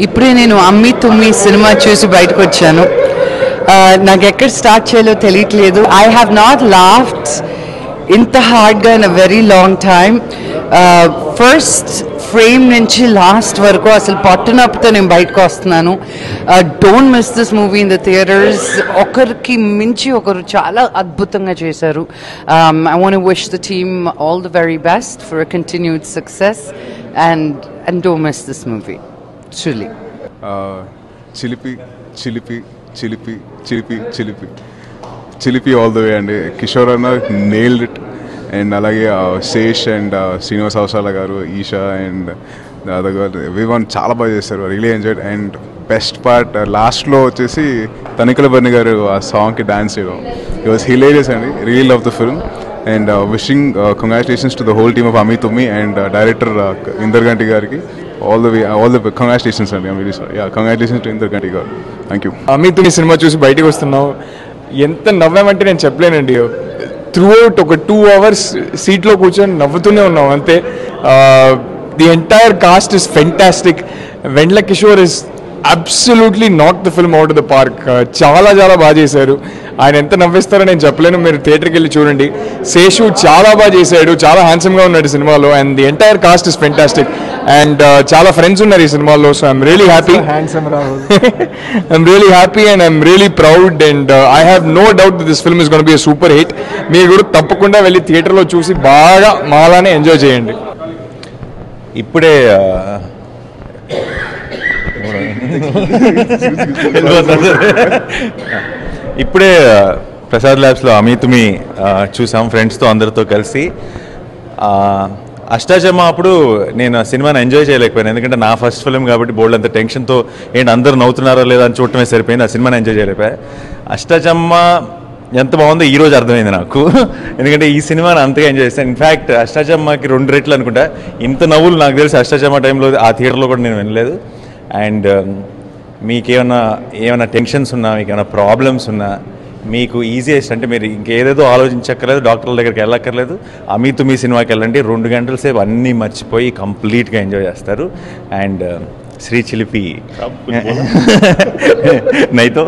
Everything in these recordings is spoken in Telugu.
ఇప్పుడే నేను అమ్మి తుమ్మి సినిమా చూసి బయటకు వచ్చాను ఆ, నాకు ఎక్కడ స్టార్ట్ చేయాలో తెలియట్లేదు ఐ హ్యావ్ నాట్ లాఫ్ట్ ఇంత హార్డ్గా in a very long time first frame నుంచి లాస్ట్ వరకు అసలు పట్టునప్పుతో నేను బయటకు వస్తున్నాను don't miss this movie in the theatres ఒకరికి మించి ఒకరు చాలా అద్భుతంగా చేశారు I want wish the team all the very best for continued success and and don't miss this movie truly చిలిపి చిలిపి చిలిపి చిలిపి చిలిపి చిలిపి ఆల్ ద వే అండి కిషోర్ అన్న నేల్డ్ ఇట్ అండ్ అలాగే శేష్ అండ్ శ్రీనివాస్ అవసాల గారు ఈషా అండ్ ఎవ్రీ వన్ చాలా బాగా చేశారు really enjoyed and best part లాస్ట్లో వచ్చేసి తనికల బర్ని గారు ఆ సాంగ్కి డాన్స్ చేయడం ఇట్ వాస్ హిలేరియస్ అండి real love the film and wishing congratulations to the whole team of Amit Tummi and director Indraganti గారికి all the way all the congratulations అండి I'm very sorry yeah congratulations to Indraganti garu thank you Amit ఈ సినిమా చూసి బయటకు వస్తున్నావు ఎంత నవ్వామంటే నేను చెప్పలేనండి త్రూ అవుట్ ఒక టూ అవర్స్ సీట్లో కూర్చొని నవ్వుతూనే ఉన్నాం అంతే the entire cast is fantastic Vennela Kishore is absolutely not the film out the park చాలా చాలా బాగా చేశారు ఆయన ఎంత నవ్విస్తారో నేను చెప్పలేను మీరు థియేటర్కి వెళ్ళి చూడండి శేషు చాలా బాగా చేశాడు చాలా హ్యాండ్సమ్గా ఉన్నాడు సినిమాలో and the entire cast is fantastic and చాలా ఫ్రెండ్స్ ఉన్నారు ఈ సినిమాలో so I'm really happy handsome Rahul I'm really happy and I'm really proud and uh, I have no doubt that this film is going to be a super hit. మీరు కూడా తప్పకుండా వెళ్ళి థియేటర్లో చూసి బాగా మాలానే ఎంజాయ్ చేయండి ఇప్పుడే ఆ, ఇప్పుడే ఆ, ప్రసాద్ ల్యాబ్స్లో అమిత్మి ఆ, చూసాం ఫ్రెండ్స్తో అందరితో కలిసి ఆ, అష్టాచమ్మ అప్పుడు నేను ఆ సినిమాని ఎంజాయ్ చేయలేకపోయాను ఎందుకంటే నా ఫస్ట్ ఫిల్మ్ కాబట్టి బోల్డ్ అంత టెన్షన్తో ఏంటి అందరూ నవ్వుతున్నారా లేదా అని చూడటమే సరిపోయింది ఆ సినిమాని ఎంజాయ్ చేయలేకపోయా అష్టాచమ్మ ఎంత బాగుందో ఈ రోజు అర్థమైంది నాకు ఎందుకంటే ఈ సినిమాని అంతగా ఎంజాయ్ చేస్తాను ఇన్ఫ్యాక్ట్ అష్టాచమ్మకి రెండు రెట్లు అనుకుంటా ఇంత నవ్వులు నాకు తెలిసి అష్టాచమ్మ టైంలో ఆ థియేటర్లో కూడా నేను వినలేదు అండ్ మీకేమైనా ఏమైనా టెన్షన్స్ ఉన్నా మీకు ఏమైనా ప్రాబ్లమ్స్ ఉన్నా మీకు ఈజియెస్ట్ అంటే మీరు ఇంకేదేదో ఆలోచించక్కర్లేదు డాక్టర్ల దగ్గరికి వెళ్ళక్కర్లేదు అమిత్ మీ సినిమాకి వెళ్ళండి రెండు గంటల సేపు అన్నీ మర్చిపోయి కంప్లీట్గా ఎంజాయ్ చేస్తారు అండ్ శ్రీ చిలిపి నైతో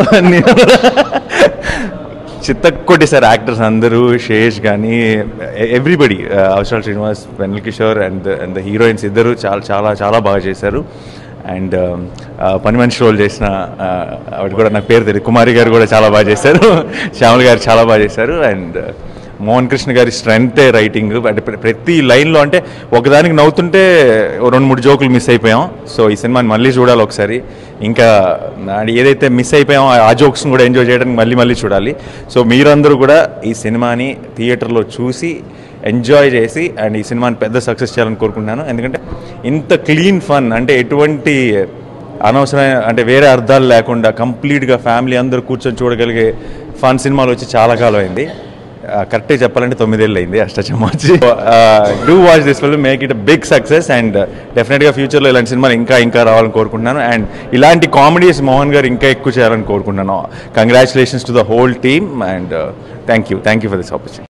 చిత్తకొట్టేశారు యాక్టర్స్ అందరూ శేష్ కానీ everybody Avasarala Srinivas Vennela Kishore and and the heroines ఇద్దరు చాలా చాలా చాలా బాగా చేశారు అండ్ పని మనిషి రోల్ చేసిన ఆ, ఆవిడ కూడా నాకు పేరు తెలియదు కుమారి గారు కూడా చాలా బాగా చేశారు శ్యామల్ గారు చాలా బాగా చేశారు అండ్ మోహన్ కృష్ణ గారి స్ట్రెంగ్తే రైటింగ్ అంటే ప్ర- ప్రతి లైన్లో అంటే ఒకదానికి నవ్వుతుంటే ఓ రెండు మూడు జోకులు మిస్ అయిపోయాం సో ఈ సినిమాని మళ్ళీ చూడాలి ఒకసారి ఇంకా అది ఏదైతే మిస్ అయిపోయామో ఆ జోక్స్ని కూడా ఎంజాయ్ చేయడానికి మళ్ళీ మళ్ళీ చూడాలి సో మీరందరూ కూడా ఈ సినిమాని థియేటర్లో చూసి ఎంజాయ్ చేసి అండ్ ఈ సినిమాని పెద్ద సక్సెస్ చేయాలని కోరుకుంటున్నాను ఎందుకంటే ఇంత క్లీన్ ఫన్ అంటే ఎటువంటి అనవసరమైన అంటే వేరే అర్థాలు లేకుండా కంప్లీట్గా ఫ్యామిలీ అందరూ కూర్చొని చూడగలిగే ఫన్ సినిమాలు వచ్చి చాలా కాలం అయింది కరెక్ట్గా చెప్పాలంటే తొమ్మిదేళ్ళు అయింది అష్టచమ్మ వచ్చి do watch this film make it big success and డెఫినెట్గా ఫ్యూచర్లో ఇలాంటి సినిమాలు ఇంకా ఇంకా రావాలని కోరుకుంటున్నాను అండ్ ఇలాంటి కామెడీస్ మోహన్ గారు ఇంకా ఎక్కువ చేయాలని కోరుకుంటున్నాను congratulations to the whole team and thank you thank you for this opportunity